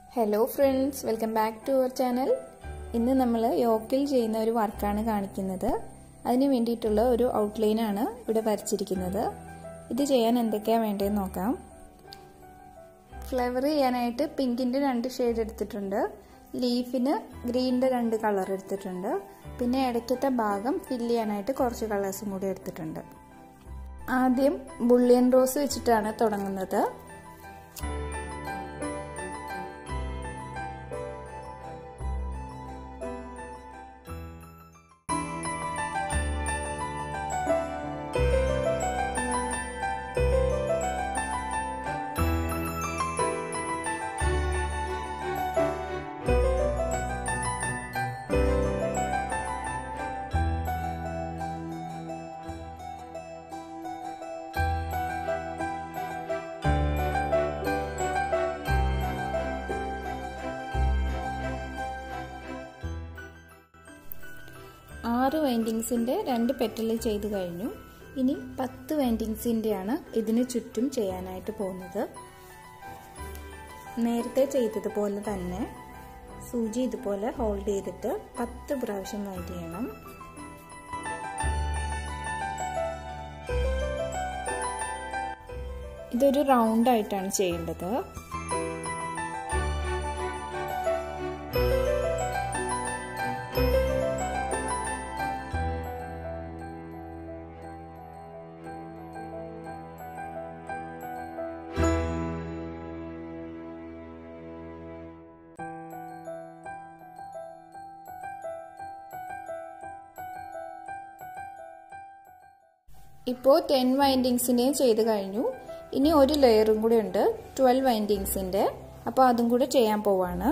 hello friends welcome back to our channel ഇന്ന് നമ്മൾ യോക്കിൽ ചെയ്യുന്ന ഒരു വർക്കാണ് കാണിക്കുന്നത് അതിന് വേണ്ടിയിട്ടുള്ള ഒരു ഔട്ട്ലൈനാണ് ഇവിടെ വരച്ചിരിക്കുന്നത് ഇത് ചെയ്യാൻ എന്തൊക്കെയാണ് വേണ്ടതെന്ന് നോക്കാം ഫ്ലവർ ചെയ്യാനായിട്ട് പിങ്കിൻ്റെ രണ്ട് ഷെയ്ഡ് എടുത്തിട്ടുണ്ട് ലീഫിന് ഗ്രീനിൻ്റെ രണ്ട് കളർ എടുത്തിട്ടുണ്ട് പിന്നെ ഇടയ്ക്കത്തെ ഭാഗം ഫില്ല് ചെയ്യാനായിട്ട് കുറച്ച് കളേഴ്സും കൂടി എടുത്തിട്ടുണ്ട് ആദ്യം ബുള്ളിയൻ റോസ് വെച്ചിട്ടാണ് തുടങ്ങുന്നത് ആറ് വൈൻഡിങ്സിൻ്റെ രണ്ട് പെറ്റൽ ചെയ്ത് കഴിഞ്ഞു ഇനി പത്ത് വൈൻഡിങ്സിൻ്റെയാണ് ഇതിന് ചുറ്റും ചെയ്യാനായിട്ട് പോകുന്നത് നേരത്തെ ചെയ്തതുപോലെ തന്നെ സൂചി ഇതുപോലെ ഹോൾഡ് ചെയ്തിട്ട് പത്ത് പ്രാവശ്യം വൈൻഡ് ചെയ്യണം ഇതൊരു റൗണ്ട് ആയിട്ടാണ് ചെയ്യേണ്ടത് ഇപ്പോൾ ടെൻ വൈൻഡിങ്സിനെ ചെയ്ത് കഴിഞ്ഞു ഇനി ഒരു ലെയറും കൂടി ഉണ്ട് ട്വൽവ് വൈൻഡിങ്സിൻ്റെ അപ്പോൾ അതും കൂടെ ചെയ്യാൻ പോവാണ്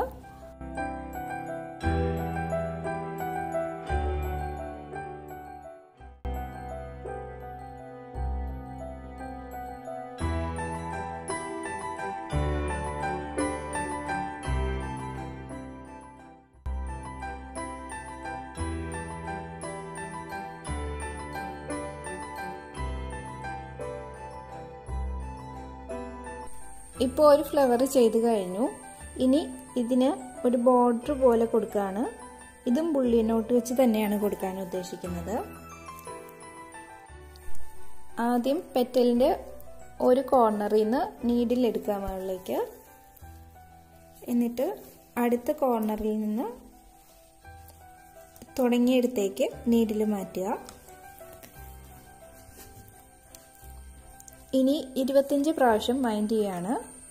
ഇപ്പോൾ ഒരു ഫ്ലവർ ചെയ്ത് കഴിഞ്ഞു ഇനി ഇതിന് ഒരു ബോർഡർ പോലെ കൊടുക്കുകയാണ് ഇതും ബുള്ളിയനോട്ട് വെച്ച് തന്നെയാണ് കൊടുക്കാൻ ഉദ്ദേശിക്കുന്നത് ആദ്യം പെറ്റലിൻ്റെ ഒരു കോർണറിൽ നിന്ന് നീഡിൽ എടുക്കുക മുകളിലേക്ക് എന്നിട്ട് അടുത്ത കോർണറിൽ നിന്ന് തുടങ്ങിയിടത്തേക്ക് നീഡിൽ മാറ്റുക ഇനി ഇരുപത്തഞ്ച് പ്രാവശ്യം വൈൻഡ് ചെയ്യാണ്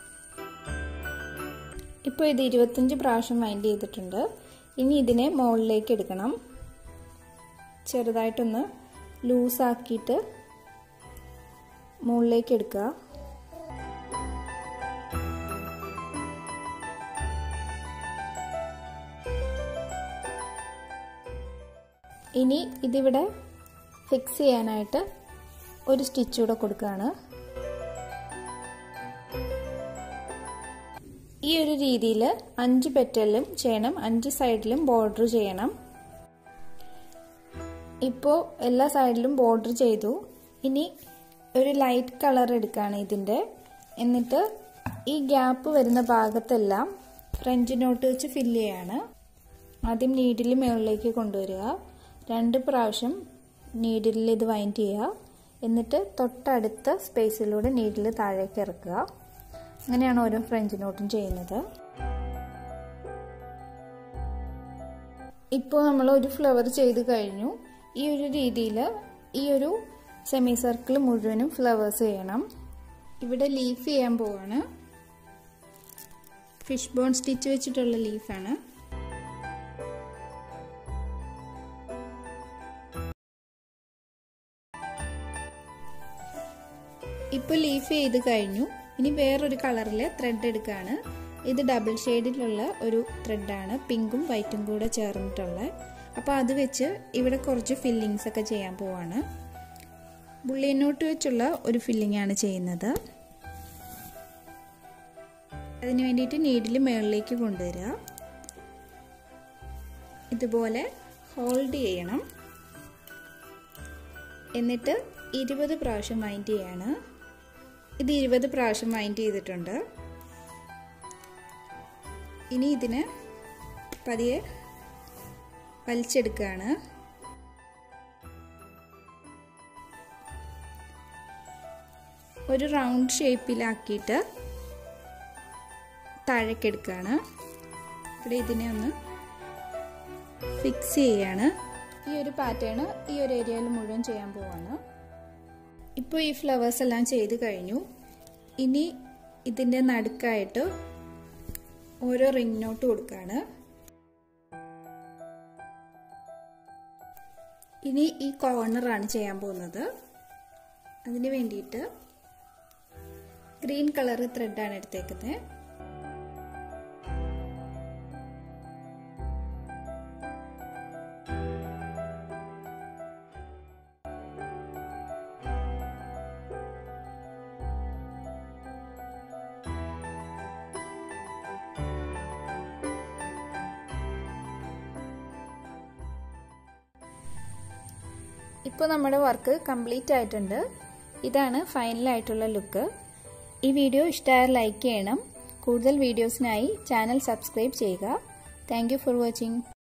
ഇപ്പോൾ ഇത് ഇരുപത്തഞ്ച് പ്രാവശ്യം വൈൻഡ് ചെയ്തിട്ടുണ്ട് ഇനി ഇതിനെ മുകളിലേക്ക് എടുക്കണം ചെറുതായിട്ടൊന്ന് ലൂസാക്കിയിട്ട് മുകളിലേക്ക് എടുക്കുക ഇനി ഇതിവിടെ ഫിക്സ് ചെയ്യാനായിട്ട് ഒരു സ്റ്റിച്ച് കൂടെ കൊടുക്കുകയാണ് ഈ ഒരു രീതിയിൽ അഞ്ച് പെറ്റലും ചെയ്യണം അഞ്ച് സൈഡിലും ബോർഡർ ചെയ്യണം ഇപ്പോൾ എല്ലാ സൈഡിലും ബോർഡർ ചെയ്തു ഇനി ഒരു ലൈറ്റ് കളർ എടുക്കുകയാണ് ഇതിൻ്റെ എന്നിട്ട് ഈ ഗ്യാപ്പ് വരുന്ന ഭാഗത്തെല്ലാം ഫ്രഞ്ച് നോട്ട് വെച്ച് ഫില്ല് ചെയ്യാണ് ആദ്യം നീഡിൽ മുകളിലേക്ക് കൊണ്ടുവരിക രണ്ട് പ്രാവശ്യം നീഡിലിൽ ഇത് വൈൻഡ് ചെയ്യുക എന്നിട്ട് തൊട്ടടുത്ത സ്പേസിലൂടെ നീഡിൽ താഴേക്ക് ഇറക്കുക അങ്ങനെയാണ് ഓരോ ഫ്രഞ്ച് നോട്ടും ചെയ്യുന്നത് ഇപ്പോൾ നമ്മൾ ഒരു ഫ്ലവർ ചെയ്ത് കഴിഞ്ഞു ഈ ഒരു രീതിയിൽ ഈ ഒരു സെമി സർക്കിൾ മുഴുവനും ഫ്ലവേഴ്സ് ചെയ്യണം ഇവിടെ ലീഫ് ചെയ്യാൻ പോവാണ് ഫിഷ് ബോൺ സ്റ്റിച്ച് വെച്ചിട്ടുള്ള ലീഫാണ് ഇപ്പോൾ ലീഫ് ചെയ്ത് കഴിഞ്ഞു ഇനി വേറൊരു കളറിൽ ത്രെഡ് എടുക്കുകയാണ് ഇത് ഡബിൾ ഷെയ്ഡിലുള്ള ഒരു ത്രെഡാണ് പിങ്കും വൈറ്റും കൂടെ ചേർന്നിട്ടുള്ള അപ്പോൾ അത് വെച്ച് ഇവിടെ കുറച്ച് ഫില്ലിങ്സ് ഒക്കെ ചെയ്യാൻ പോവാണ് ബുള്ളിയനോട്ട് വെച്ചുള്ള ഒരു ഫില്ലിംഗ് ആണ് ചെയ്യുന്നത് അതിന് വേണ്ടിയിട്ട് നീഡിൽ മുകളിലേക്ക് കൊണ്ടുവരിക ഇതുപോലെ ഹോൾഡ് ചെയ്യണം എന്നിട്ട് ഇരുപത് പ്രാവശ്യം വൈൻഡ് ചെയ്യാണ് ഇത് ഇരുപത് പ്രാവശ്യം വൈൻഡ് ചെയ്തിട്ടുണ്ട് ഇനി ഇതിന് പതിയെ വലിച്ചെടുക്കുകയാണ് ഒരു റൗണ്ട് ഷേപ്പിലാക്കിയിട്ട് താഴേക്കെടുക്കുകയാണ് ഇവിടെ ഇതിനെ ഒന്ന് ഫിക്സ് ചെയ്യാണ് ഈ ഒരു പാറ്റേൺ ഈ ഒരു ഏരിയയിൽ മുഴുവൻ ചെയ്യാൻ പോവാണ് ഇപ്പോൾ ഈ ഫ്ലവേഴ്സ് എല്ലാം ചെയ്ത് കഴിഞ്ഞു ഇനി ഇതിൻ്റെ നടുക്കായിട്ട് ഓരോ റിംഗ് നോട്ട് കൊടുക്കുകയാണ് ഇനി ഈ കോർണറാണ് ചെയ്യാൻ പോകുന്നത് അതിന് വേണ്ടിയിട്ട് ഗ്രീൻ കളർ ത്രെഡാണ് എടുത്തേക്കുന്നത് ഇപ്പോൾ നമ്മുടെ വർക്ക് കംപ്ലീറ്റ് ആയിട്ടുണ്ട് ഇതാണ് ഫൈനലായിട്ടുള്ള ലുക്ക് ഈ വീഡിയോ ഇഷ്ടമായാൽ ലൈക്ക് ചെയ്യണം കൂടുതൽ വീഡിയോസിനായി ചാനൽ സബ്സ്ക്രൈബ് ചെയ്യുക താങ്ക് ഫോർ വാച്ചിങ്